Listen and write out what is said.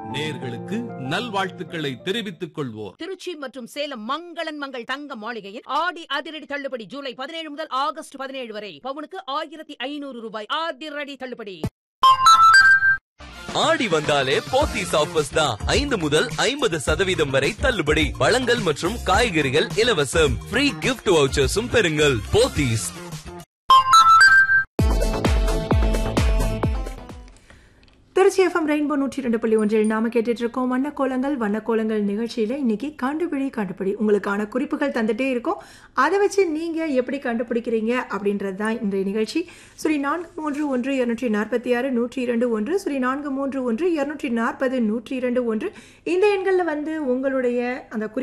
நேர்களுக்கு நல்வாழ்த்துக்களை தெரிவித்துக் கொள்வோர் திருச்சி மற்றும் சேலம் மங்களன் மங்கள் தங்க மாளிகையில் ஆடி அதிரடி தள்ளுபடி ஜூலை பதினேழு முதல் ஆகஸ்ட் பதினேழு வரை பவுனுக்கு ஆயிரத்தி ஐநூறு ரூபாய் அதிரடி தள்ளுபடி ஆடி வந்தாலே போத்தீஸ் ஆஃபர்ஸ் தான் ஐந்து முதல் ஐம்பது சதவீதம் வரை தள்ளுபடி பழங்கள் மற்றும் காய்கறிகள் இலவசம் ஃப்ரீ கிஃப்ட் வவுச்சர்ஸும் பெறுங்கள் போத்தீஸ் திருச்சி எஃப்எம் ரெயின்போ நூற்றி ரெண்டு புள்ளி ஒன்றில் நாம கேட்டுட்டு இருக்கோம் வண்ணக்கோலங்கள் வண்ணக்கோலங்கள் நிகழ்ச்சியில் இன்னைக்கு கண்டுபிடி கண்டுபிடி உங்களுக்கான குறிப்புகள் தந்துட்டே இருக்கோம் அதை வச்சு நீங்கள் எப்படி கண்டுபிடிக்கிறீங்க அப்படின்றது தான் இன்றைய நிகழ்ச்சி சுரி நான்கு மூன்று ஒன்று இருநூற்றி நாற்பத்தி ஆறு நூற்றி இரண்டு ஒன்று சுரி நான்கு மூன்று ஒன்று இருநூற்றி நாற்பது நூற்றி இரண்டு ஒன்று இந்த எண்களில் வந்து உங்களுடைய அந்த குறிப்பு